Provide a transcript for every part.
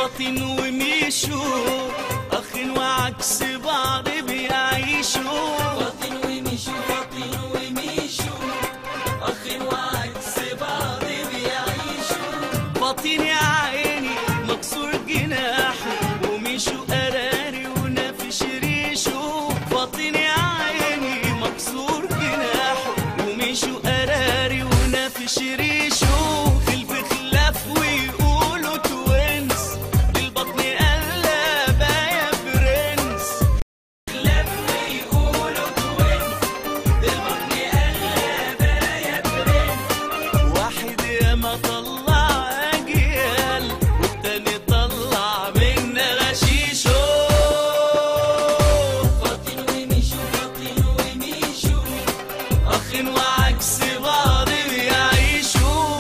فاطين وميشو اخ وعكس بعض بيعيشوا فاطين وميشو فاطين وميشو اخ وعكس بعض بيعيشوا فاطين يا عيني مكسور جناحه وميشو قراري ونافش ريشه فاطين يا عيني مكسور جناحه وميشو قراري ونافش ريشه خلف خلاف ويقولوا توينز للبطن قلبة يا برنس خلاف ويقولوا توينز للبطن قلبة يا برنس واحد ياما طلع اجيال والتاني طلع منا غشيشو فاطين وميشو فاطين وميشو اخ وعكس بعض بيعيشوا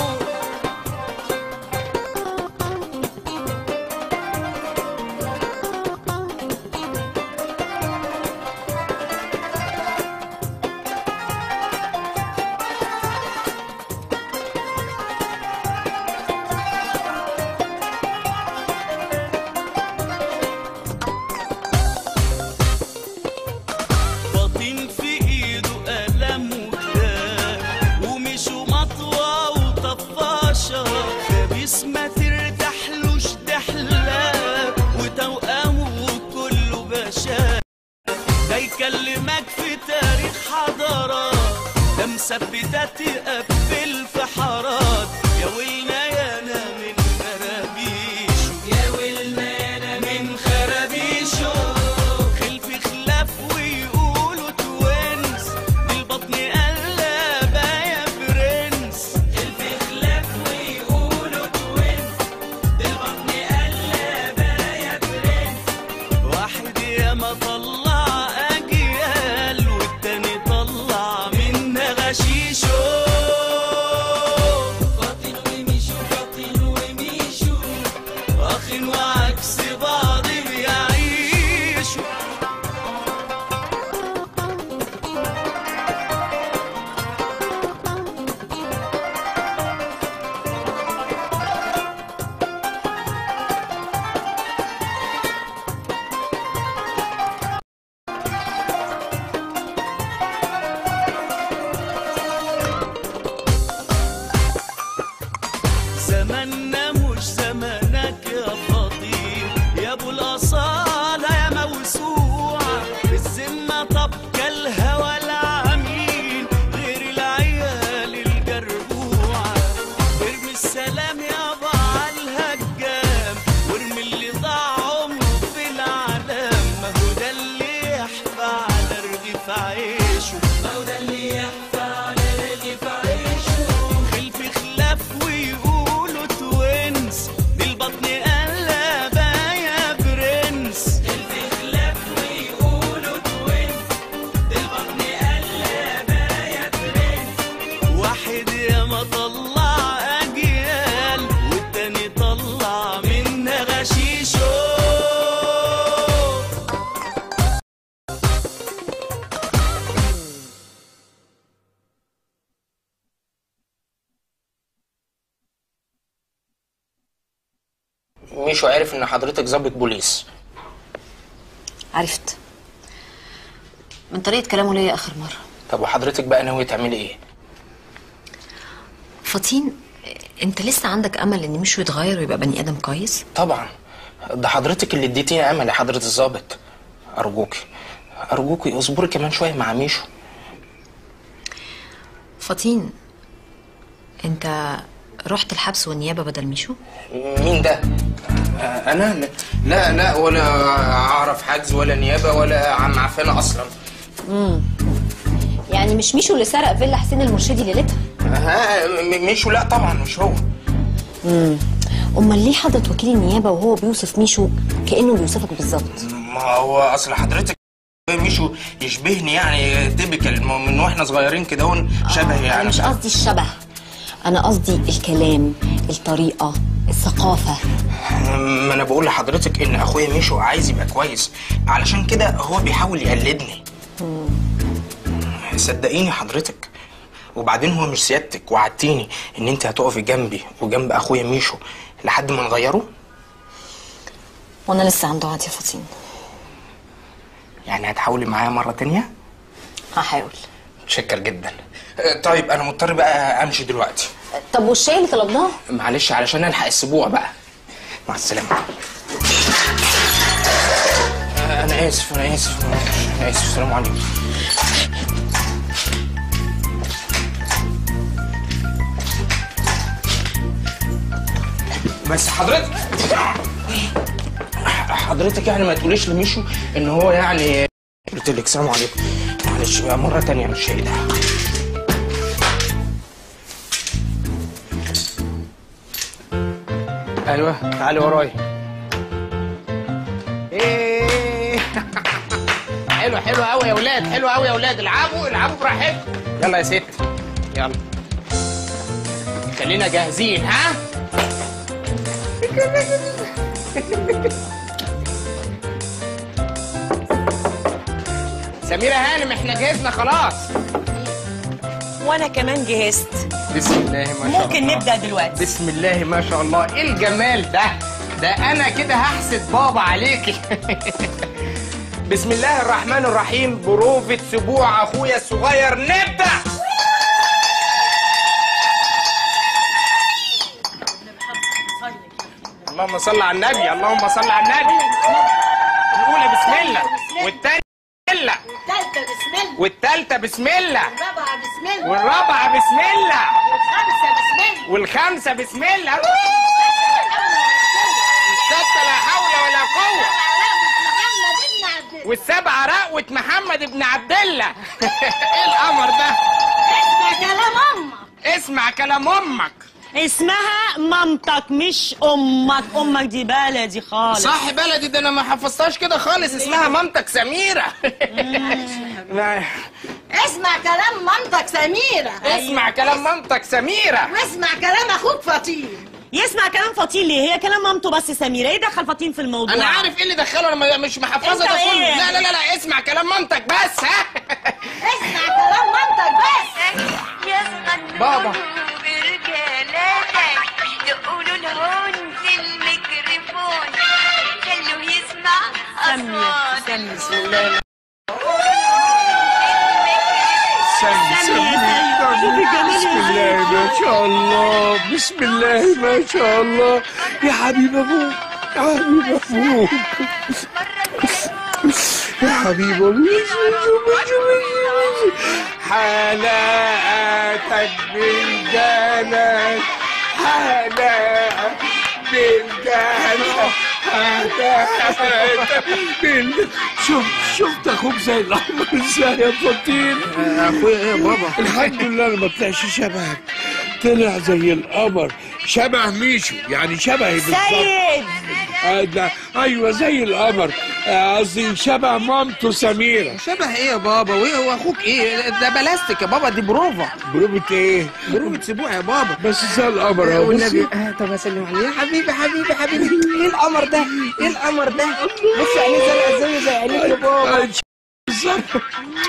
فاطين في ايده قلم وكتاب ومشوا مطوى وطفاشة خبيث ما ترتاحلوش دحلاب وتوأمه كله بشا ده يكلمك في تاريخ حضارات ده مثبتات يقفل في حارات يا ويلنا يا انا من خرابيشو يا ويلنا يا انا من خرابيشو خلف خلاف ويقولوا توينز بالبطن قلبة يا برنس خلف خلاف ويقولوا توينز بالبطن قلبة يا برنس واحد ياما طلع اجيال والتاني طلع منا غشيشو فاطين وميشو فاطين وميشو اخ وعكس بعض بيعيشوا زماننا مش زمانك يا فاطين يا ابو الاصالة يا موسوعة الذمة طب كالهوى العمين غير العيال الجربوعة ارمي السلام يابا على الهجام وارمي اللي ضاع عمره في العالم ما هو ده اللي يحفى على رغيف عيشه ما هو ده اللي يحفى على رغيف عيشه خلف خلاف ويقولوا توينز بالبطن قلبة يا برنس خلف خلاف ويقولوا توينز بالبطن قلبة يا برنس واحد ياما طلع اجيال والتاني طلع منا غشيشو ميشو عرف ان حضرتك ضابط بوليس عرفت من طريقة كلامه ليا آخر مرة طب وحضرتك بقى ناوية تعملي ايه فاطين انت لسه عندك امل ان مشو يتغير ويبقى بني ادم كويس طبعا ده حضرتك اللي اديتيني امل يا حضرة الضابط ارجوكي ارجوكي اصبري كمان شوية مع ميشو فاطين انت رحت الحبس والنيابة بدل ميشو مين ده آه، انا لا- لا لا ولا اعرف حجز ولا نيابة ولا عم عفانة اصلا يعني مش ميشو اللي سرق فيلا حسين المرشدي ليلتها ها م- ميشو لا طبعا مش هو امال ليه حضرة وكيل النيابة وهو بيوصف ميشو كأنه بيوصفك بالظبط ما هو اصل حضرتك ميشو يشبهني يعني تيبيكال من واحنا صغيرين كده هون شبهي انا يعني مش قصدي الشبه انا قصدي الكلام الطريقة الثقافة ما انا بقول لحضرتك ان اخويا ميشو عايز يبقى كويس علشان كده هو بيحاول يقلدني صدقيني حضرتك وبعدين هو مش سيادتك وعدتيني ان انت هتقفي جنبي وجنب اخويا ميشو لحد ما نغيره وانا لسه عند عاد يا فطين يعني هتحاولي معايا مره تانية هحاول متشكر جدا آه، طيب انا مضطر بقى امشي دلوقتي طب والشاي اللي طلبناه معلش علشان الحق السبوع بقى مع السلامه آه، انا اسف انا اسف انا اسف السلام عليكم بس حضرتك حضرتك يعني ما تقوليش لميشو ان هو يعني قلت لك سلام عليكم معلش بقى مره تانية مش ده ايوه تعالي ورايا ايه حلو حلو قوي يا ولاد حلو قوي يا ولاد العبوا العبوا براحتكم يلا يا ست يلا خلينا جاهزين ها سميرة هانم احنا جهزنا خلاص وانا كمان جهزت بسم الله ما شاء الله ممكن نبدا دلوقتي بسم الله ما شاء الله ايه الجمال ده ده انا كده هحسد بابا عليكي بسم الله الرحمن الرحيم بروفة سبوع اخويا الصغير نبدا اللهم صل على النبي اللهم صل على النبي الاولى بسم الله والثانيه بسم الله الثالثة بسم الله والثالثه بسم الله الرابعة بسم الله والرابعه بسم الله الخامسة بسم الله والخامسه بسم الله الستة لا حول ولا قوة محمد ابن عبد الله والسبعة رقوة محمد ابن عبد الله ايه القمر ده اسمع كلام امك اسمع كلام امك اسمها مامتك مش امك امك دي بلدي خالص صح بلدي ده انا ما حفظتهاش كده خالص اسمها مامتك سميرة لا، اسمع كلام مامتك سميرة اسمع كلام مامتك سميرة واسمع كلام اخوك فطين يسمع كلام فطين ليه هي كلام مامته بس سميره ايه دخل فطين في الموضوع انا عارف ايه اللي دخله انا ما- مش محفظة انت ده كله ايه؟ لا لا لا لا اسمع كلام مامتك بس ها اسمع كلام مامتك بس بابا. برجالاتك تقولوا لهون في الميكروفون خلوه يسمع سمي أصوات سمي بسم الله سمي يا سيد بسم الله ما شاء الله بسم الله ما شاء الله يا حبيب ابوك يا حبيب ابوك يا حبيب ابوك حلاقتك بالجنان حلاقة بالجنان حلاقتك بال شفت شفت اخوك زي القمر ازاي يا فطين اخويا ايه يا بابا الحمد لله انا ما طلعش شبهك طلع زي القمر شبه ميشو يعني شبهي بالظبط سيد آه، ده- ايوه زي القمر آه، قصدي شبه مامته سميره شبه ايه يا بابا وايه هو اخوك ايه ده بلاستيك يا بابا دي بروفا بروبة ايه بروفة سبوع يا بابا بس زي القمر اهو والنبي بص آه طب اسلم عليه يا حبيبي حبيبي حبيبي ايه القمر ده ايه القمر ده بص عينيه زرقاء زي زي عينيك يا بابا آه، بالظبط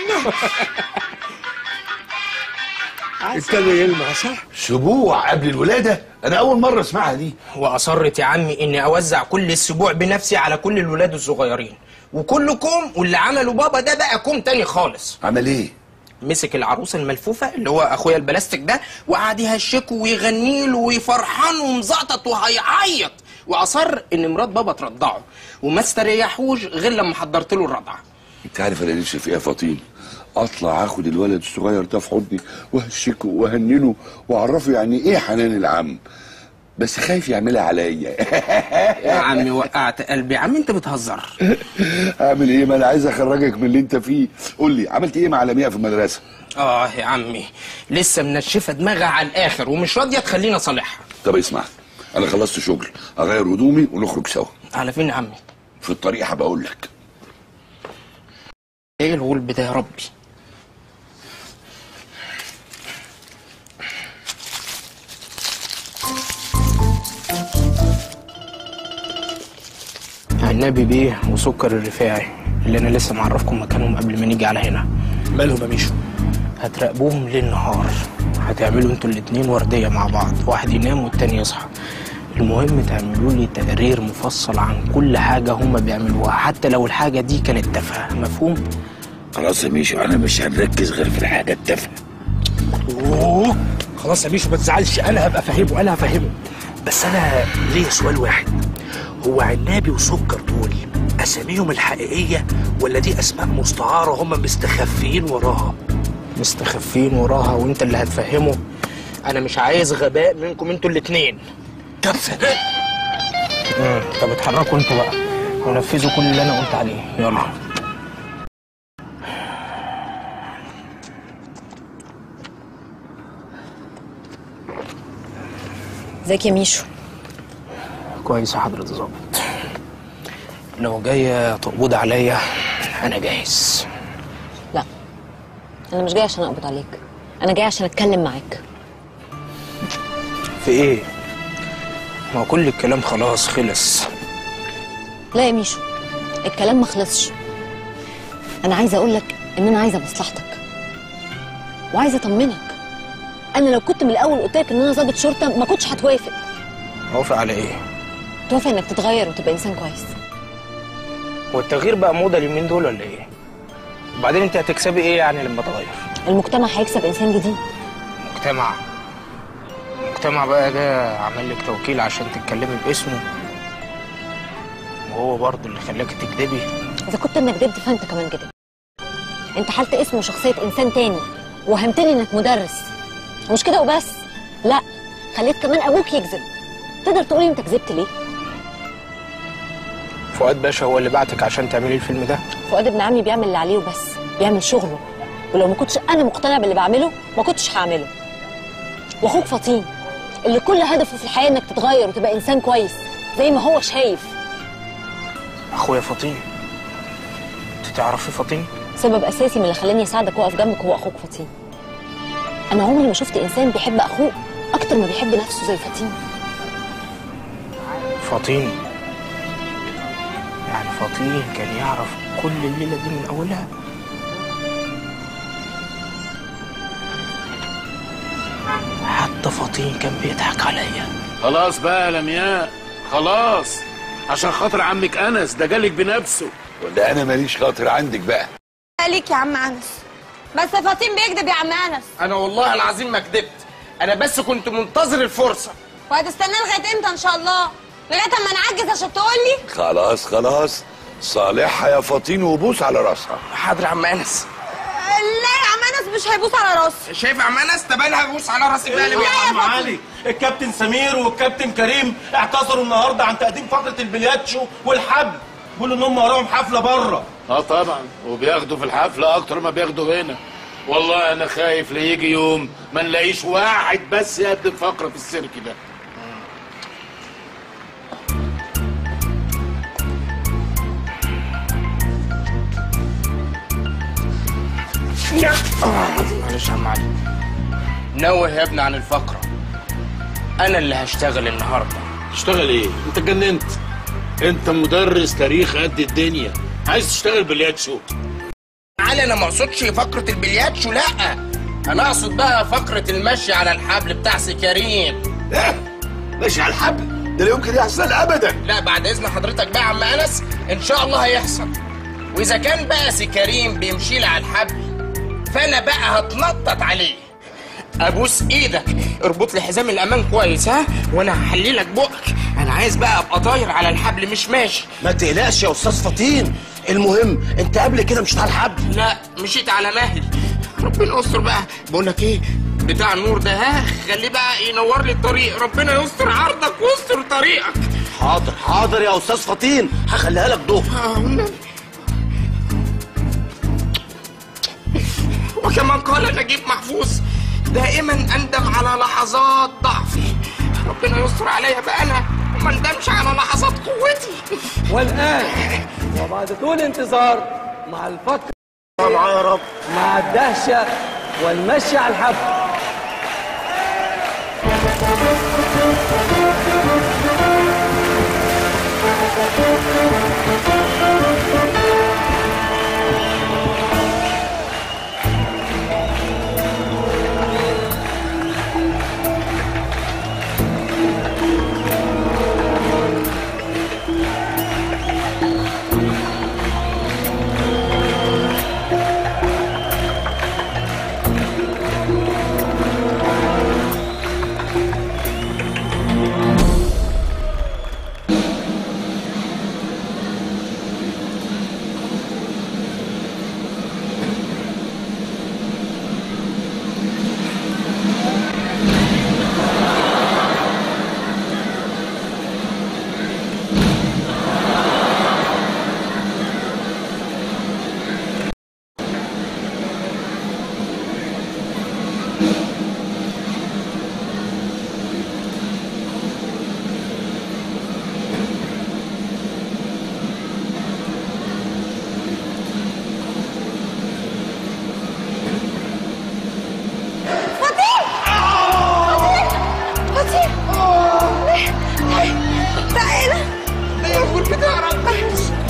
ابتدى يلمع صح سبوع قبل الولادة أنا أول مرة أسمعها دي واصرت يا عمي اني اوزع كل السبوع بنفسي على كل الولاد الصغيرين وكلكم واللي عمله بابا ده بقى كوم تاني خالص عمل إيه؟ مسك العروسه الملفوفه اللي هو اخويا البلاستيك ده وقعد يهشكه ويغني له ويفرحان ومزقطط وهيعيط واصر ان مرات بابا ترضعه وما استريحوش غير لما حضرت له الرضعه أنت عارف أنا نفسي في إيه يا فطين؟ أطلع آخد الولد الصغير ده في حضني وأهشكه وأهننه وأعرفه يعني إيه حنان العم بس خايف يعملها عليا يا عمي وقعت قلبي يا عمي انت بتهزر أعمل إيه؟ ما أنا عايز أخرجك من اللي أنت فيه قول لي عملت إيه مع لمياء في المدرسة؟ اه يا عمي لسه منشفه دماغها على الاخر ومش راضيه تخليني اصالحها طب اسمع أنا خلصت شغل أغير هدومي ونخرج سوا على فين يا عمي في الطريق هبقى أقول لك ايه الغلب ده يا ربي النبي بيه وسكر الرفاعي اللي انا لسه معرفكم مكانهم قبل ما نيجي على هنا مالهم يا ميشو هتراقبوهم ليل نهار هتعملوا انتوا الاتنين وردية مع بعض واحد ينام والتاني يصحى المهم تعملوا لي تقرير مفصل عن كل حاجة هما بيعملوها حتى لو الحاجة دي كانت تافهة مفهوم؟ خلاص يا ميشو انا مش هنركز غير في الحاجه التافهه اوه خلاص يا ميشو ما تزعلش انا هبقى فاهمه انا هفهمه بس انا ليا سؤال واحد هو عنابي وسكر دول اساميهم الحقيقيه ولا دي اسماء مستعاره هم مستخفيين وراها مستخفين وراها وانت اللي هتفهمه انا مش عايز غباء منكم انتوا الاتنين طب مم، طب اتحركوا انتوا بقى ونفذوا كل اللي انا قلت عليه يلا ازيك يا ميشو كويس يا حضرة الظابط لو جاية تقبض عليا انا جاهز لا انا مش جاي عشان اقبض عليك انا جاي عشان اتكلم معاك في ايه ما هو كل الكلام خلاص خلص لا يا ميشو الكلام ما خلصش انا عايزه اقول لك ان انا عايزه مصلحتك وعايزه اطمنك انا لو كنت من الاول قلت لك ان انا ضابط شرطه ما كنتش هتوافق موافق على ايه توافق انك تتغير وتبقى انسان كويس هو التغيير بقى موضة اليومين دول ولا ايه وبعدين انت هتكسبي ايه يعني لما تغير المجتمع هيكسب انسان جديد مجتمع المجتمع بقى ده عمل لك توكيل عشان تتكلمي باسمه وهو برضه اللي خلاك تكذبي اذا كنت انا كدبت فانت كمان كدبت انت حالت اسم وشخصيه انسان تاني وهمتني انك مدرس ومش كده وبس لا خليت كمان ابوك يكذب تقدر تقولي انت كذبت ليه فؤاد باشا هو اللي بعتك عشان تعملي الفيلم ده فؤاد ابن عمي بيعمل اللي عليه وبس بيعمل شغله ولو ما كنتش انا مقتنع باللي بعمله ما كنتش هعمله واخوك فطين اللي كل هدفه في الحياه انك تتغير وتبقى انسان كويس زي ما هو شايف اخويا فطين انت تعرفي فطين سبب اساسي من اللي خلاني اساعدك واقف جنبك هو اخوك فطين انا عمري ما شفت انسان بيحب اخوه اكتر ما بيحب نفسه زي فطين فطين يعني فطين كان يعرف كل الليلة دي من أولها حتى فطين كان بيضحك عليا خلاص بقى يا لمياء خلاص عشان خاطر عمك انس ده جالك بنفسه ولا انا ماليش خاطر عندك بقى عليك يا عم انس بس فاطين بيكذب يا عم انس أنا والله العظيم ما كدبت أنا بس كنت منتظر الفرصة وهتستنى لغايه امتى ان شاء الله لغايه اما نعجز عشان تقول لي خلاص خلاص صالحها يا فطين وبوس على راسها حاضر يا عم أنس لا يا عم انس مش هيبوس على راسي شايف يا عم أنس طب أنا هبوس على راسي بقى لا يا عم علي الكابتن سمير والكابتن كريم اعتذروا النهارده عن تقديم فقره البلياتشو والحبل بيقولوا ان هم وراهم حفله بره اه طبعا وبياخدوا في الحفله اكتر ما بياخدوا هنا والله انا خايف ليجي يوم ما نلاقيش واحد بس يقدم فقره في السيرك ده معلش يا عم علي نوه يا ابني عن الفقرة أنا اللي هشتغل النهاردة تشتغل ايه انت اتجننت انت مدرس تاريخ قد الدنيا عايز تشتغل بلياتشو علي انا ما اقصدش فقره البلياتشو لا انا اقصد بقى فقره المشي على الحبل بتاع سي كريم ماشي على الحبل ده لا يمكن يحصل ابدا لا بعد اذن حضرتك بقى يا عم انس ان شاء الله هيحصل واذا كان بقى سي كريم بيمشي لي على الحبل فانا بقى هتنطط عليه ابوس ايدك اربط لي حزام الامان كويس ها وانا هحلي لك بقك انا عايز بقى ابقى طاير على الحبل مش ماشي ما تقلقش يا استاذ فطين المهم انت قبل كده مش على الحبل لا مشيت على مهلي ربنا يستر بقى بقول لك ايه بتاع النور ده ها خليه بقى ينور لي الطريق ربنا يستر عرضك ويستر طريقك حاضر حاضر يا استاذ فطين هخليها لك ضوء وكما قال نجيب محفوظ دائما اندم على لحظات ضعفي ربنا يستر عليا بقى انا وما ندمش على لحظات قوتي والآن وبعد طول انتظار مع الفترة معاه يا رب مع الدهشة والمشي على الحبل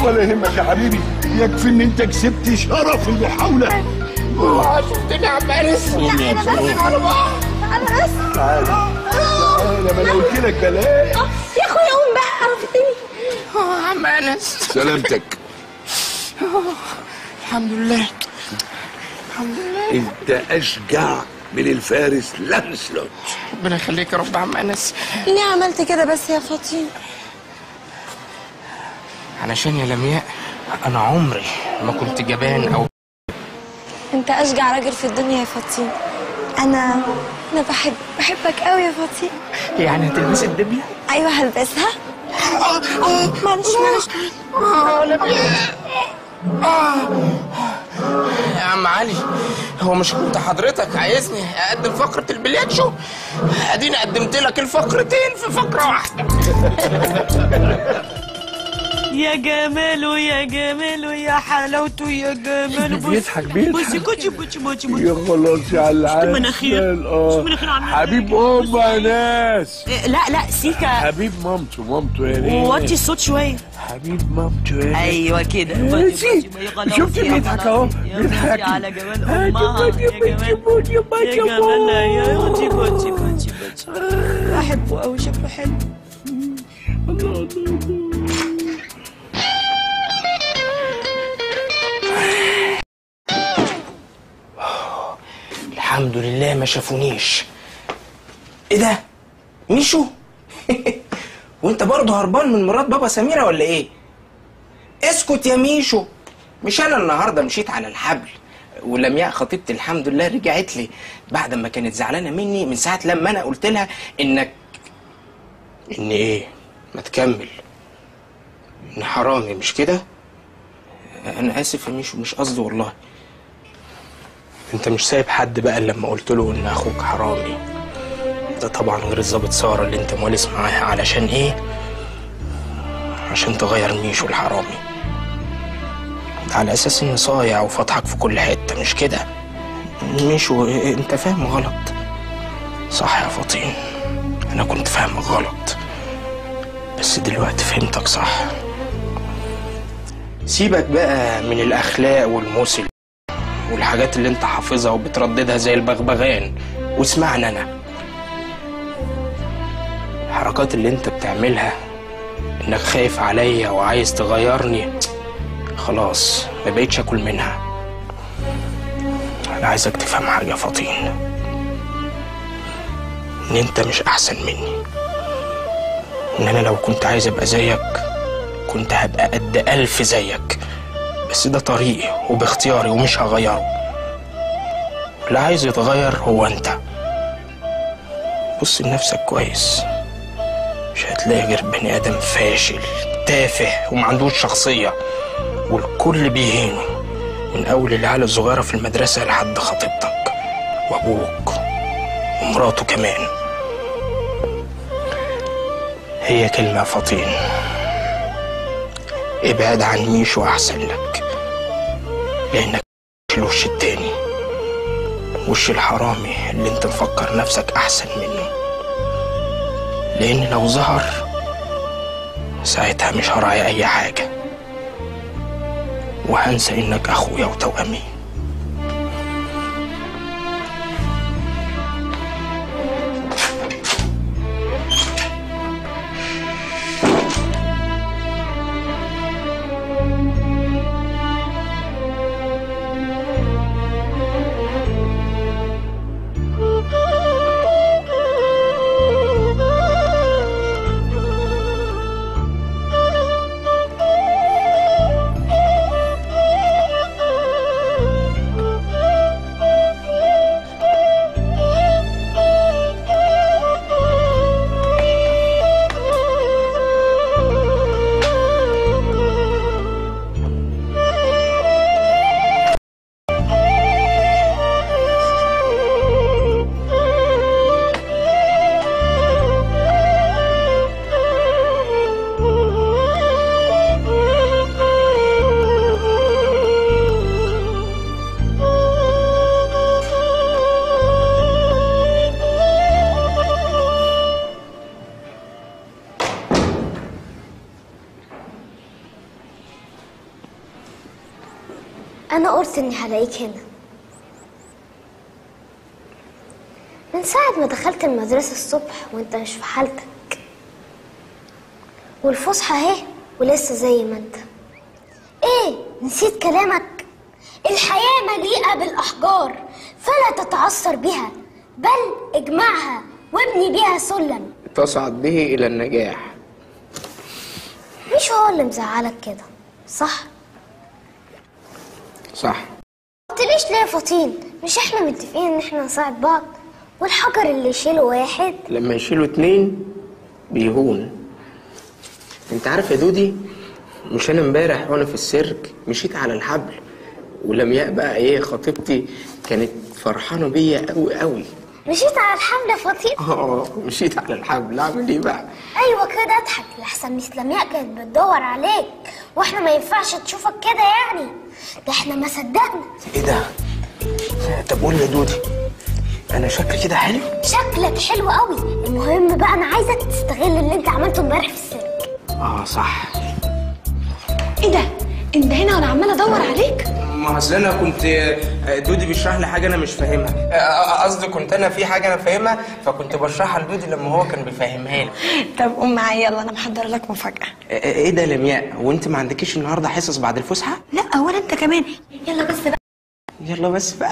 ولا يهمك يا حبيبي يكفي ان انت كسبت شرف المحاولة اوعى شفتني يا عم انس قوم يا ابني قوم. انا بس تعالى تعالى ما انا قلت لك بلاش يا اخويا قوم بقى عرفتني اه يا عم انس سلامتك الحمد لله الحمد لله انت اشجع من الفارس لانسلوت ربنا يخليك يا رب يا عم انس ليه عملت كده بس يا فاطين علشان يا لمياء انا عمري ما كنت جبان او انت اشجع راجل في الدنيا يا فاطين انا انا بحب بحبك قوي يا فاطين يعني هتلبسي الدبله ايوه هلبسها معلش معلش اه لمياء اه يا عم علي هو مش كنت حضرتك عايزني اقدم فقره البلياتشو اديني قدمت لك الفقرتين في فقره واحده يا جماله يا جماله يا حلاوته يا جماله بص بيضحك بيضحك. بصي كوتشي بوتشي بوتشي بوتشي يا خلاص يا العسل مناخير. اه شوف مناخير عاملة حبيب ام يا ناس إيه، لا لا سيكا حبيب مامته مامته يا ريت وطي الصوت شويه حبيب مامته يا ريت ايوه كده ماشي. شفت بيضحك اهو بيضحك على جمال امها يا جمال يا جمال يا كوتشي كوتشي كوتشي كوتشي بحبه قوي شكله حلو الحمد لله ما شافونيش ايه ده ميشو وانت برضه هربان من مرات بابا سميرة ولا ايه اسكت يا ميشو مش انا النهارده مشيت على الحبل ولمياء خطيبتي الحمد لله رجعت لي بعد ما كانت زعلانه مني من ساعه لما انا قلت لها انك ان ايه ما تكمل ان حرامي مش كده انا اسف يا ميشو مش قصدي والله انت مش سايب حد بقى إلا لما قلت له ان اخوك حرامي ده طبعا غير الظابط ساره اللي انت مولس معاها علشان ايه عشان تغير ميشو الحرامي ده على اساس اني صايع وفاتحك في كل حته مش كده ميشو إيه، انت فاهم غلط صح يا فطين انا كنت فاهمك غلط بس دلوقتي فهمتك صح سيبك بقى من الاخلاق والمثل والحاجات اللي انت حافظها وبترددها زي البغبغان واسمعني انا الحركات اللي انت بتعملها انك خايف عليا وعايز تغيرني خلاص ما بقيتش اكل منها انا عايزك تفهم حاجه يا فطين ان انت مش احسن مني ان انا لو كنت عايز ابقى زيك كنت هبقى قد الف زيك بس ده طريقي وباختياري ومش هغيره اللي عايز يتغير هو انت بص لنفسك كويس مش هتلاقي غير بني ادم فاشل تافه وما عندوش شخصية والكل بيهينه من اول العيال الصغيرة في المدرسة لحد خطيبتك وابوك ومراته كمان هي كلمة فطين ابعد عن ميشو احسن لك لانك الوش التاني وش الحرامي اللي انت مفكر نفسك احسن منه لان لو ظهر ساعتها مش هراعي اي حاجة وهنسى انك اخويا وتوأمي قلت اني هلاقيك هنا من ساعة ما دخلت المدرسة الصبح وانت مش في حالتك والفسحة اهي ولسه زي ما انت ايه نسيت كلامك الحياة مليئة بالأحجار فلا تتعثر بها بل اجمعها وابني بيها سلم تصعد به إلى النجاح مش هو اللي مزعلك كده صح صح قلتليش ليه يا فطين مش احنا متفقين ان احنا نساعد بعض والحجر اللي يشيله واحد لما يشيلوا اتنين بيهون انت عارف يا دودي مش انا امبارح وانا في السيرك مشيت على الحبل ولمياء بقى ايه خطيبتي كانت فرحانه بيا قوي قوي مشيت على الحمل يا فطين اه مشيت على الحبل اعمل ايه بقى ايوه كده اضحك لحسن مس لمياء كانت بتدور عليك واحنا ما ينفعش تشوفك كده يعني ده احنا ما صدقنا ايه ده طب قول لي يا دودي انا شكلي كده حلو شكلك حلو قوي المهم بقى انا عايزك تستغل اللي انت عملته امبارح في السيرك اه صح ايه ده انت هنا وانا عماله ادور عليك ما اصل انا كنت دودي بيشرح لي حاجه انا مش فاهمها قصدي كنت انا في حاجه انا فاهمها فكنت بشرحها لدودي لما هو كان بيفهمها لي طب قوم معايا يلا انا محضره لك مفاجاه ايه ده يا لمياء وانت ما عندكيش النهارده حصص بعد الفسحه لا ولا انت كمان يلا بس بقى يلا بس بقى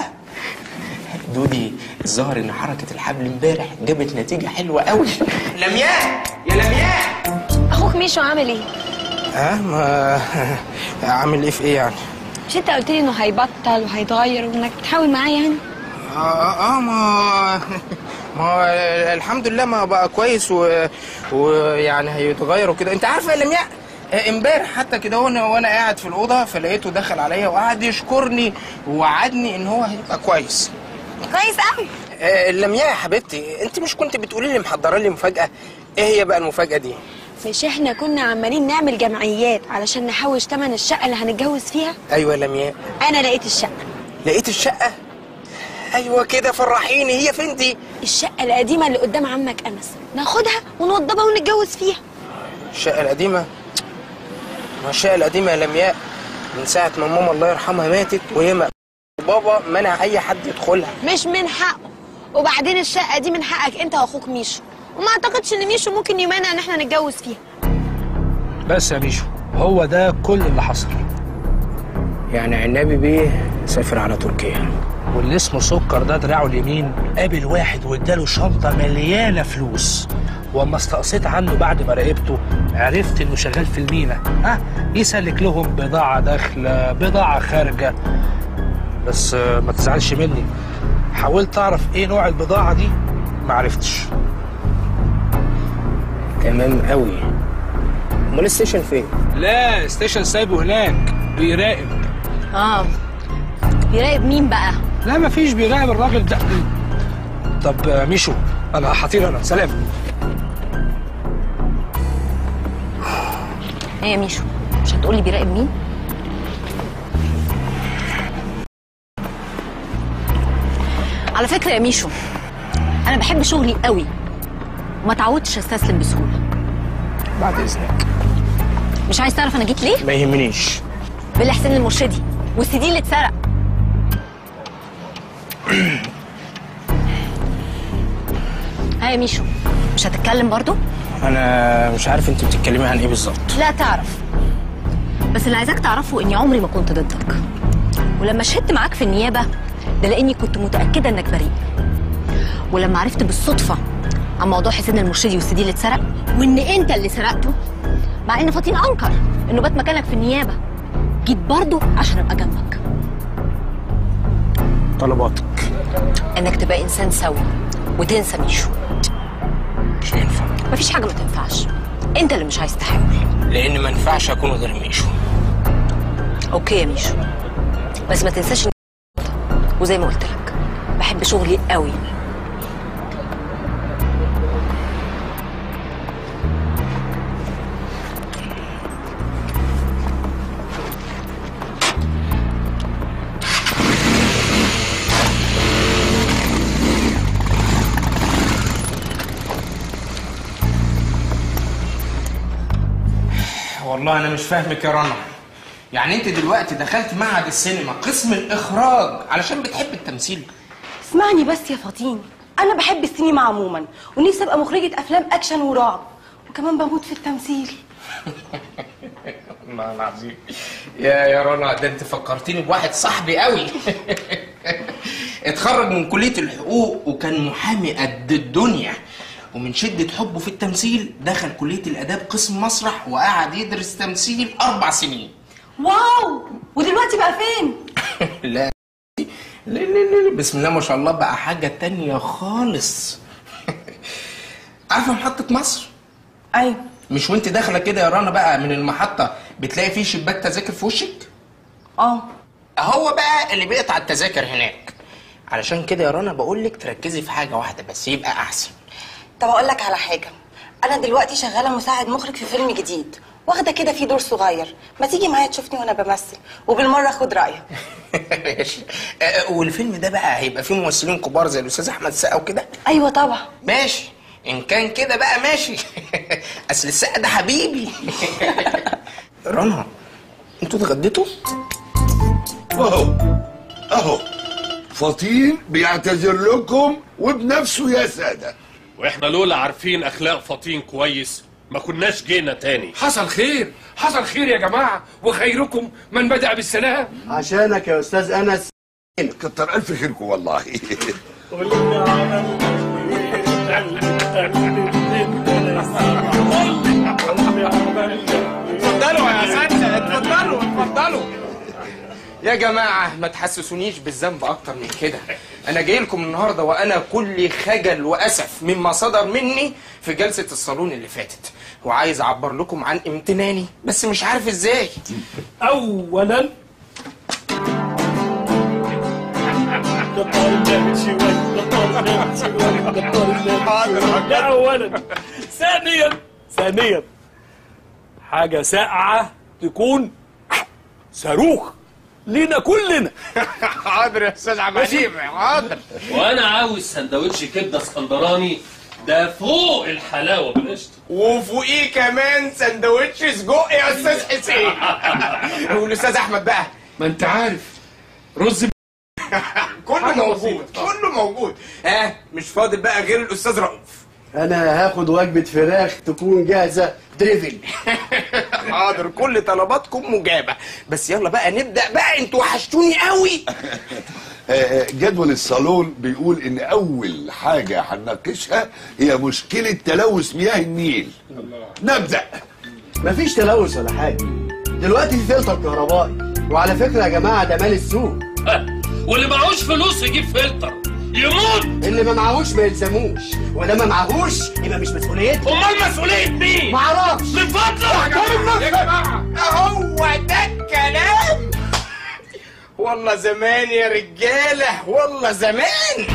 دودي الظاهر ان حركه الحبل امبارح جابت نتيجه حلوه قوي لمياء يا لمياء اخوك ميشو عامل ايه ها ما عامل ايه في ايه يعني مش انت قلت لي انه هيبطل وهيتغير وانك بتحاول معاه يعني اه اه ما ما الحمد لله ما بقى كويس و... ويعني هيتغير وكده انت عارفه يا لمياء آه، امبارح حتى كده وانا وانا قاعد في الاوضه فلقيته دخل عليا وقعد يشكرني ووعدني ان هو هيبقى كويس كويس قوي آه، لمياء يا حبيبتي انت مش كنت بتقولي لي محضره لي مفاجاه ايه هي بقى المفاجاه دي مش احنا كنا عمالين نعمل جمعيات علشان نحوش تمن الشقه اللي هنتجوز فيها ايوه يا لمياء انا لقيت الشقه لقيت الشقه ايوه كده فرحيني هي فين دي الشقه القديمه اللي قدام عمك انس ناخدها ونوضبها ونتجوز فيها الشقه القديمه ما الشقه القديمه يا لمياء من ساعه ما ماما الله يرحمها ماتت وهي ما بابا منع اي حد يدخلها مش من حقه وبعدين الشقه دي من حقك انت واخوك ميشو وما اعتقدش ان ميشو ممكن يمانع ان احنا نتجوز فيها بس يا ميشو هو ده كل اللي حصل يعني عنابي بيه سافر على تركيا واللي اسمه سكر ده دراعه اليمين قابل واحد واداله شنطه مليانه فلوس واما استقصيت عنه بعد ما راقبته عرفت انه شغال في المينا ها يسلك لهم بضاعه داخله بضاعه خارجه بس آه، ما تزعلش مني حاولت اعرف ايه نوع البضاعه دي ما عرفتش تمام قوي امال الستيشن فين لا ستيشن سايبه هناك بيراقب اه يراقب مين بقى لا مفيش بيراقب الراجل ده طب آه، ميشو انا هطير انا سلام ايه يا ميشو مش هتقولي بيراقب مين على فكره يا ميشو انا بحب شغلي قوي وما تعودتش استسلم بسهوله بعد اذنك مش عايز تعرف انا جيت ليه ما يهمنيش بالله حسين المرشدي والسي دي اللي اتسرق ها يا ميشو مش هتتكلم برضو انا مش عارف انت بتتكلمي عن ايه بالظبط لا تعرف بس اللي عايزاك تعرفه اني عمري ما كنت ضدك ولما شهدت معاك في النيابه ده لاني كنت متاكده انك بريء ولما عرفت بالصدفه عن موضوع حسين المرشدي والسي دي اللي اتسرق وان انت اللي سرقته مع ان فطين انكر انه بات مكانك في النيابه جيت برضه عشان ابقى جنبك طلباتك انك تبقى انسان سوي وتنسى ميشو مش هينفع مفيش حاجه ما تنفعش انت اللي مش عايز تحاول لان ما ينفعش اكون غير ميشو اوكي يا ميشو بس ما تنساش إني وزي ما قلت لك بحب شغلي قوي والله انا مش فاهمك يا رنا يعني انت دلوقتي دخلت معهد السينما قسم الاخراج علشان بتحب التمثيل اسمعني بس يا فطين انا بحب السينما عموما ونفسي ابقى مخرجة افلام اكشن ورعب وكمان بموت في التمثيل والله العظيم يا يا رنا ده انت فكرتيني بواحد صاحبي قوي اتخرج من كلية الحقوق وكان محامي قد الدنيا ومن شدة حبه في التمثيل دخل كلية الآداب قسم مسرح وقعد يدرس تمثيل أربع سنين واو ودلوقتي بقى فين لا لا لا لا بسم الله ما شاء الله بقى حاجة تانية خالص عارفة محطة مصر؟ ايوه مش وانت داخلة كده يا رنا بقى من المحطة بتلاقي فيه شباك تذاكر في وشك؟ اه هو بقى اللي بيقطع التذاكر هناك علشان كده يا رنا بقول لك تركزي في حاجة واحدة بس يبقى أحسن طب اقول لك على حاجه انا دلوقتي شغاله مساعد مخرج في فيلم جديد واخده كده في دور صغير ما تيجي معايا تشوفني وانا بمثل وبالمره اخد رايك ماشي آه، والفيلم ده بقى هيبقى فيه ممثلين كبار زي الأستاذ أحمد السقا وكده؟ ايوه طبعا ماشي إن كان كده بقى ماشي أصل السقا ده حبيبي رنا انتوا اتغديتوا؟ اهو اهو فطين بيعتذر لكم وبنفسه يا ساده واحنا لولا عارفين اخلاق فطين كويس ما كناش جينا تاني حصل خير حصل خير يا جماعه وخيركم من بدا بالسلام عشانك يا استاذ انس كتر الف خيركم والله اتفضلوا يا اساتذه اتفضلوا اتفضلوا يا جماعة ما تحسسونيش بالذنب أكتر من كده أنا جاي لكم النهاردة وأنا كل خجل وأسف مما صدر مني في جلسة الصالون اللي فاتت وعايز أعبر لكم عن امتناني بس مش عارف إزاي اولا ده اولا ثانيا ثانيا حاجه ساقعه تكون صاروخ لينا كلنا حاضر يا استاذ عبد الحليم حاضر وانا عاوز سندوتش كبده اسكندراني ده فوق الحلاوه بالقشطه وفوقيه كمان سندوتش سجق يا استاذ حسين والاستاذ احمد بقى ما انت عارف رز كله موجود كله موجود ها مش فاضل بقى غير الاستاذ رؤوف انا هاخد وجبه فراخ تكون جاهزه دريفل حاضر كل طلباتكم مجابه بس يلا بقى نبدا بقى انتوا وحشتوني قوي آه، آه، جدول الصالون بيقول ان اول حاجه هنناقشها هي مشكله تلوث مياه النيل نبدا مفيش تلوث ولا حاجه دلوقتي في فلتر كهربائي وعلى فكره يا جماعه ده مال السوق واللي معهوش فلوس يجيب فلتر يموت اللي ما معهوش ما يلزموش وده ما معهوش يبقى مش مسؤوليته امال مسؤوليه مين؟ معرفش من فضلك يا جماعه هو ده الكلام والله زمان يا رجاله والله زمان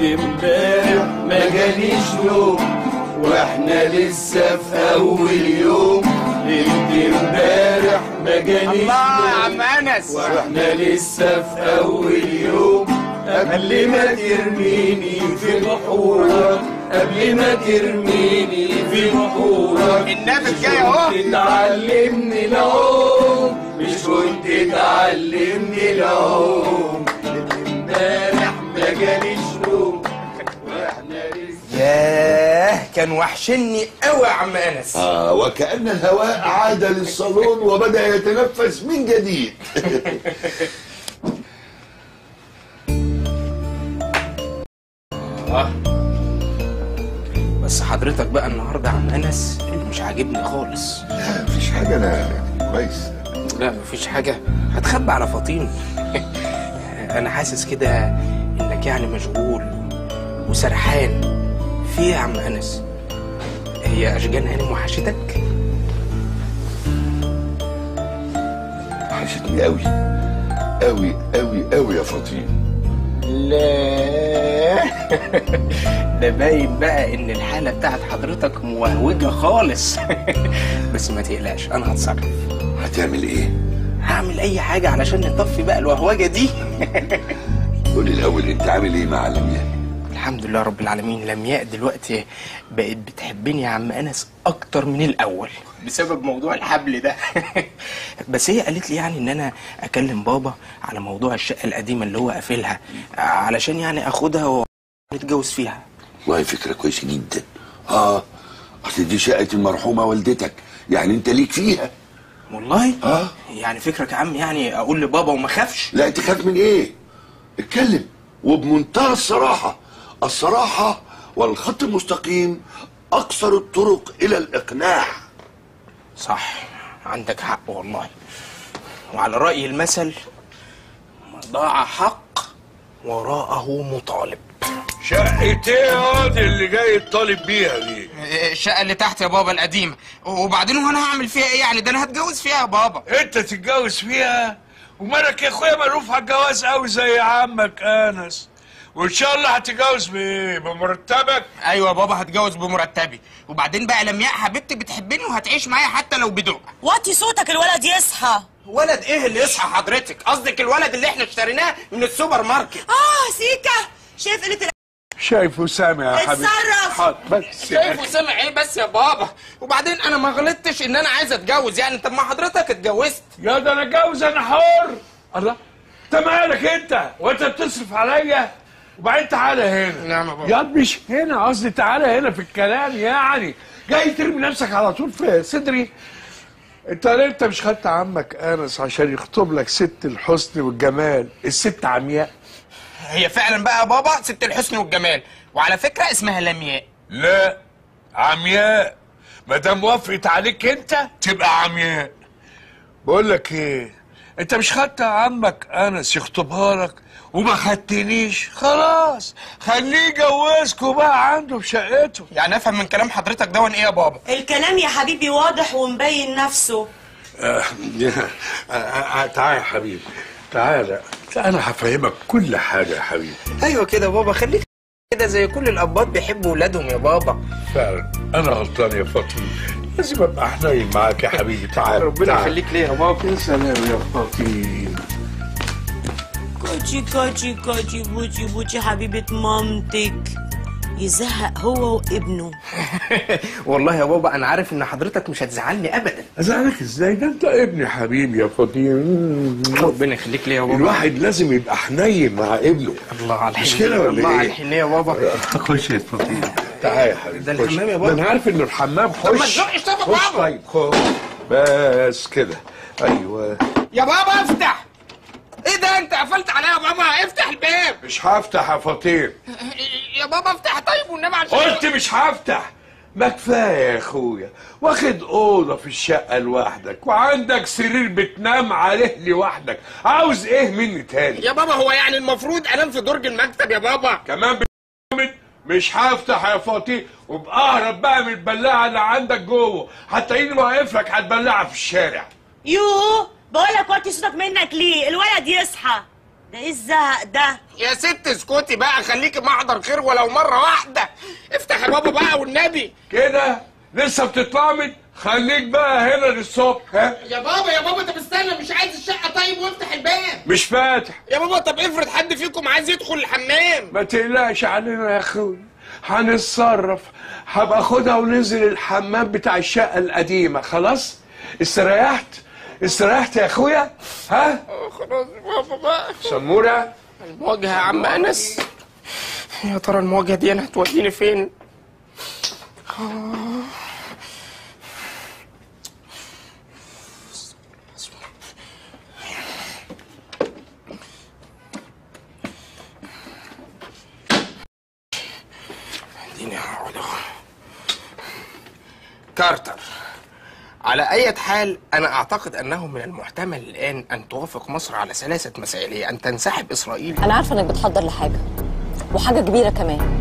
امبارح ما جاليش نوم واحنا لسه في اول يوم ليلة امبارح ما جاليش الله يا نوم عم انس واحنا لسه في اول يوم قبل ما ترميني في بحورك قبل ما ترميني في بحورك النبي جاي اهو كنت تعلمني العوم مش كنت تعلمني العوم امبارح ما جاليش نوم واحنا لسه ياه كان وحشني قوي يا عم انس آه وكأن الهواء عاد للصالون وبدأ يتنفس من جديد آه. بس حضرتك بقى النهارده يا عم انس اللي مش عاجبني خالص لا مفيش حاجة أنا كويس لا مفيش حاجه هتخبى على فطين انا حاسس كده انك يعني مشغول وسرحان في ايه يا عم انس هي اشجان هانم وحشتك وحشتني قوي قوي قوي قوي يا فطين لا ده باين بقى ان الحاله بتاعت حضرتك موهوجه خالص بس ما تقلقش انا هتصرف هتعمل ايه هعمل اي حاجه علشان نطفي بقى الوهوجه دي قول لي الاول انت عامل ايه مع لمياء الحمد لله رب العالمين لمياء دلوقتي بقت بتحبني يا عم انس اكتر من الاول بسبب موضوع الحبل ده بس هي قالت لي يعني ان انا اكلم بابا على موضوع الشقه القديمه اللي هو قافلها علشان يعني اخدها ونتجوز فيها والله فكرة كويسة جدا اه اصل دي شقة المرحومة والدتك يعني انت ليك فيها والله اه يعني فكرك يا عم يعني اقول لبابا وما اخافش لا تخاف من ايه اتكلم وبمنتهى الصراحة الصراحة والخط المستقيم أقصر الطرق إلى الإقناع صح عندك حق والله وعلى رأي المثل ما ضاع حق وراءه مطالب شقة ايه ياض اللي جاي الطالب بيها دي؟ الشقة اللي تحت يا بابا القديمة وبعدين هو انا هعمل فيها ايه يعني ده انا هتجوز فيها يا بابا انت تتجوز فيها؟ ومالك يا اخويا ملوف على الجواز قوي زي عمك انس وان شاء الله هتتجوز بايه؟ بمرتبك؟ ايوه يا بابا هتجوز بمرتبي وبعدين بقى لمياء حبيبتي بتحبني وهتعيش معايا حتى لو بدق وطي صوتك الولد يصحى ولد ايه اللي يصحى حضرتك قصدك الولد اللي احنا اشتريناه من السوبر ماركت اه سيكا شايف قلة شايف وسامع يا حبيبي اتصرف. حاضر، بس شايف وسامع ايه بس يا بابا وبعدين انا ما غلطتش ان انا عايز اتجوز يعني طب ما حضرتك اتجوزت يا ده انا اتجوز انا حر الله انت مالك انت وانت بتصرف عليا وبعدين تعالى هنا نعم يا بابا يا مش هنا قصدي تعالى هنا في الكلام يعني جاي ترمي نفسك على طول في صدري انت ليه انت مش خدت عمك انس عشان يخطب لك ست الحسن والجمال الست عمياء هي فعلا بقى يا بابا ست الحسن والجمال وعلى فكره اسمها لمياء لا عمياء ما دام وافقت عليك انت تبقى عمياء بقول لك ايه انت مش خدت عمك انس يخطبها لك وما خدتنيش خلاص خليه يجوزكوا بقى عنده في شقته يعني افهم من كلام حضرتك دون ايه يا بابا الكلام يا حبيبي واضح ومبين نفسه آه، آه، آه، تعال يا حبيبي تعالى انا هفهمك كل حاجه يا حبيبي ايوه كده يا بابا خليك كده زي كل الابات بيحبوا ولادهم يا بابا فعلا انا غلطان يا فاطمه لازم ابقى حنين معاك يا حبيبي تعال ربنا تعال. يخليك ليا يا بابا يا سلام يا فاطمه كوتشي كوتشي كوتشي بوتشي بوتشي حبيبة مامتك يزهق هو وابنه والله يا بابا انا عارف ان حضرتك مش هتزعلني ابدا ازعلك ازاي ده انت ابني حبيبي يا فاطمه ربنا يخليك ليا يا بابا الواحد لازم يبقى حنين مع ابنه الله على مش الحنيه كده ولا الله على ايه؟ الحنيه يا بابا خش يا فاطمه تعالى يا حبيبي ده خش. الحمام يا بابا. ده انا عارف انه الحمام خش طب ما تزقش طب يا خش بابا. طيب خش بس كده ايوه يا بابا افتح ايه ده انت قفلت عليا يا بابا افتح الباب مش هفتح يا فطير يا بابا افتح طيب والنبي عشان قلت مش هفتح ما كفايه يا اخويا واخد اوضه في الشقه لوحدك وعندك سرير بتنام عليه لوحدك عاوز ايه مني تاني يا بابا هو يعني المفروض انام في درج المكتب يا بابا كمان بت- مش هفتح يا فطير وبأهرب بقى من البلاعه اللي عندك جوه هتلاقيني واقف لك هتبلعها في الشارع يوه بقول لك وطي صوتك منك ليه الولد يصحى ده ايه الزهق ده يا ست اسكتي بقى خليكي محضر خير ولو مره واحده افتح يا بابا بقى والنبي كده لسه بتتلعبط خليك بقى هنا للصبح ها يا بابا يا بابا طب استنى مش عايز الشقه طيب وافتح الباب مش فاتح يا بابا طب افرض حد فيكم عايز يدخل الحمام ما تقلقش علينا يا اخوي هنتصرف هبقى اخدها وننزل الحمام بتاع الشقه القديمه خلاص استريحت استريحت يا اخويا ها خلاص يا بابا بقى سموره المواجهه يا عم انس يا ترى المواجهه دي انا هتوديني فين آه. اديني هقعد اهو كارتر على أي حال أنا أعتقد أنه من المحتمل الآن أن توافق مصر على ثلاثة مسائل هي أن تنسحب إسرائيل انا عارفه انك بتحضر لحاجه وحاجه كبيره كمان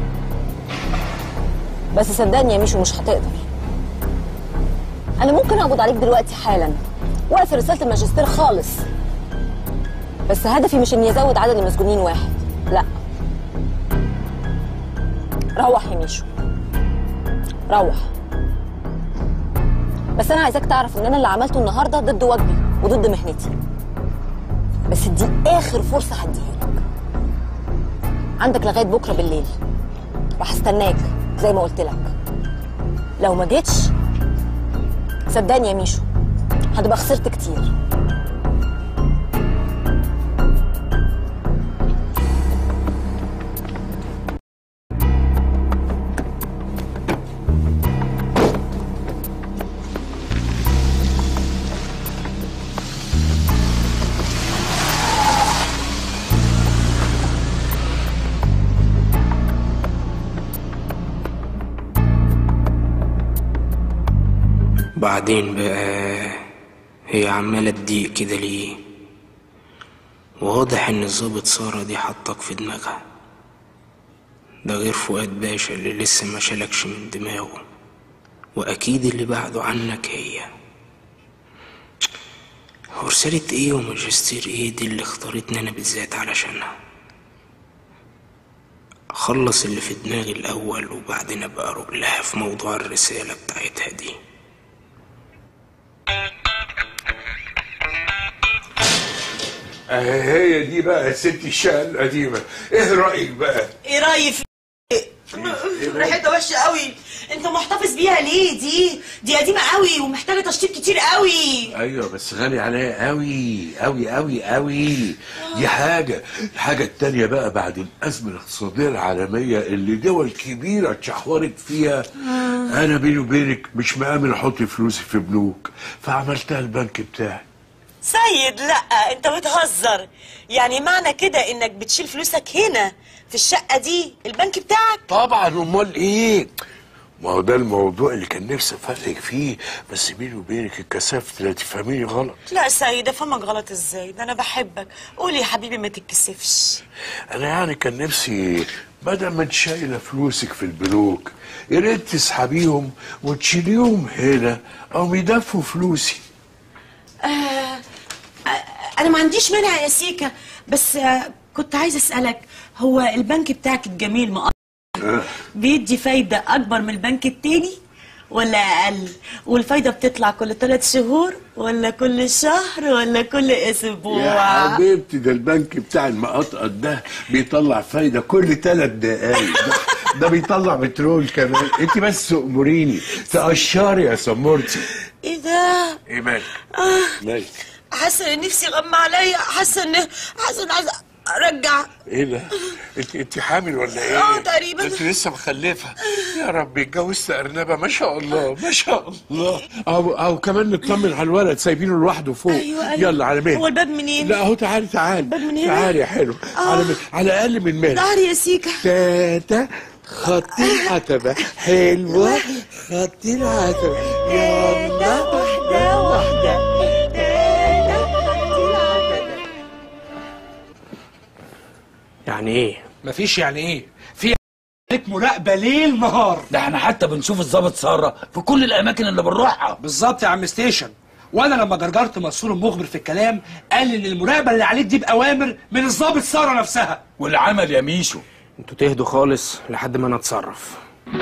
بس صدقني يا ميشو مش هتقدر انا ممكن اقبض عليك دلوقتي حالا واقفل رساله الماجستير خالص بس هدفي مش اني ازود عدد المسجونين واحد لا روح يا ميشو روح بس انا عايزاك تعرف ان انا اللي عملته النهارده ضد واجبي وضد مهنتي بس دي اخر فرصه هديها لك عندك لغايه بكره بالليل وهستناك زي ما قلت لك لو ما جيتش صدقني يا ميشو هتبقى خسرت كتير بعدين بقى هي عمالة تضيق كده ليه واضح ان الظابط سارة دي حطك في دماغها ده غير فؤاد باشا اللي لسه ما شالكش من دماغه واكيد اللي بعده عنك هي هو رسالة ايه وماجستير ايه دي اللي اختارتني انا بالذات علشانها اخلص اللي في دماغي الاول وبعدين ابقى اروح لها في موضوع الرسالة بتاعتها دي اهي هي دي بقى يا ستي الشقه القديمه ايه رايك بقى ايه رايك في ريحتها وحشه قوي انت محتفظ بيها ليه دي دي قديمه قوي ومحتاجه تشطيب كتير قوي ايوه بس غالي عليا قوي قوي قوي قوي دي حاجه الحاجه التانية بقى بعد الازمه الاقتصاديه العالميه اللي دول كبيره اتشحورت فيها انا بيني وبينك مش مآمن احط فلوسي في بنوك فعملتها البنك بتاعي سيد لا انت بتهزر يعني معنى كده انك بتشيل فلوسك هنا في الشقه دي البنك بتاعك طبعا امال ايه ما هو ده الموضوع اللي كان نفسي افرق فيه بس بيني وبينك اتكسفت لا تفهميني غلط لا سيد افهمك غلط ازاي ده انا بحبك قول يا حبيبي ما تتكسفش انا يعني كان نفسي بدل ما انت شايله فلوسك في البنوك يا ريت تسحبيهم وتشيليهم هنا او يدفوا فلوسي آه آه انا ما عنديش مانع يا سيكا بس آه كنت عايزه اسالك هو البنك بتاعك الجميل مقدر بيدي فايده اكبر من البنك التاني ولا اقل والفايده بتطلع كل ثلاث شهور ولا كل شهر ولا كل اسبوع يا حبيبتي ده البنك بتاع المقطقط ده بيطلع فايده كل ثلاث دقايق ده, ده بيطلع بترول كمان انت بس اموريني تقشري يا سمورتي ايه ده ايه مالك آه مالك حاسه ان نفسي غمى عليا حاسه ان حاسه ان عايزه ارجع ايه ده انت انت حامل ولا ايه اه تقريبا انت لسه مخلفه يا رب اتجوزت ارنبه ما شاء الله ما شاء الله او او كمان نطمن على الولد سايبينه لوحده فوق أيوة أيوة. يلا على مهلك هو الباب منين؟ لا اهو تعالي تعالي الباب من هنا؟ تعالي يا حلو آه. على مهلك. على اقل من مهلك ظهري يا سيكا تاتا خط العتبة حلوة خط العتبة يلا واحدة واحدة يعني ايه مفيش يعني ايه في عليك مراقبه ليل نهار ده احنا حتى بنشوف الظابط ساره في كل الاماكن اللي بنروحها بالظبط يا عم ستيشن وانا لما جرجرت مسؤول المخبر في الكلام قال لي ان المراقبه اللي عليك دي باوامر من الضابط ساره نفسها والعمل يا ميشو انتوا تهدوا خالص لحد ما انا اتصرف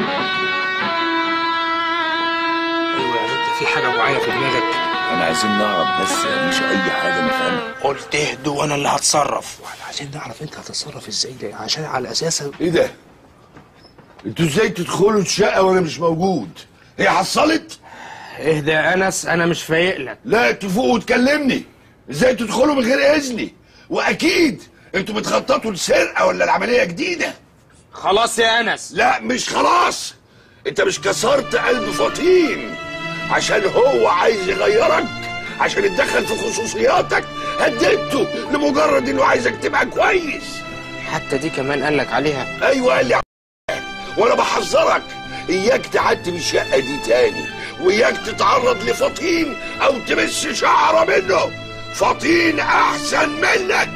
ايوه يعني انت في حاجه معينه في دماغك انا عايزين نعرف بس يا ميشو اي حاجه نفهمها قلت اهدوا وانا اللي هتصرف واحنا عايزين نعرف انت هتتصرف ازاي ده عشان على اساسها ايه ده انتوا ازاي تدخلوا الشقه وانا مش موجود هي حصلت اهدى يا انس انا مش فايق لك لا تفوق وتكلمني ازاي تدخلوا من غير اذني واكيد انتوا بتخططوا لسرقه ولا العمليه جديده خلاص يا انس لا مش خلاص انت مش كسرت قلب فطين عشان هو عايز يغيرك عشان يتدخل في خصوصياتك هددته لمجرد انه عايزك تبقى كويس حتى دي كمان قال لك عليها ايوه قال لي وانا بحذرك اياك تعدي من الشقه دي تاني واياك تتعرض لفطين او تمس شعره منه فطين احسن منك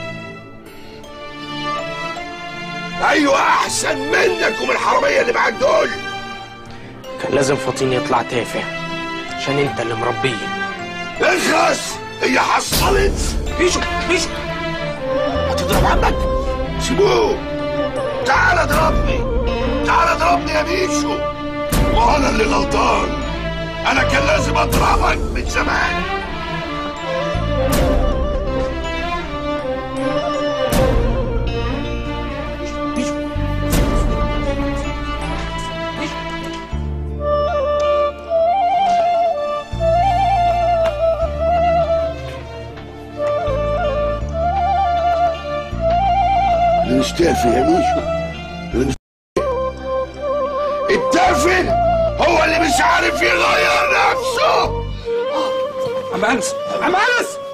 ايوه احسن منك ومن الحراميه اللي معاك دول كان لازم فطين يطلع تافه عشان انت اللي مربيه اخلص هي حصلت بيشو بيشو هتضرب عمك سيبوه تعال اضربني تعال اضربني يا بيشو وانا اللي غلطان انا كان لازم اضربك من زمان انا مش تافه يا ميشو انا مش التافه هو اللي مش عارف يغير نفسه عم انس عم انس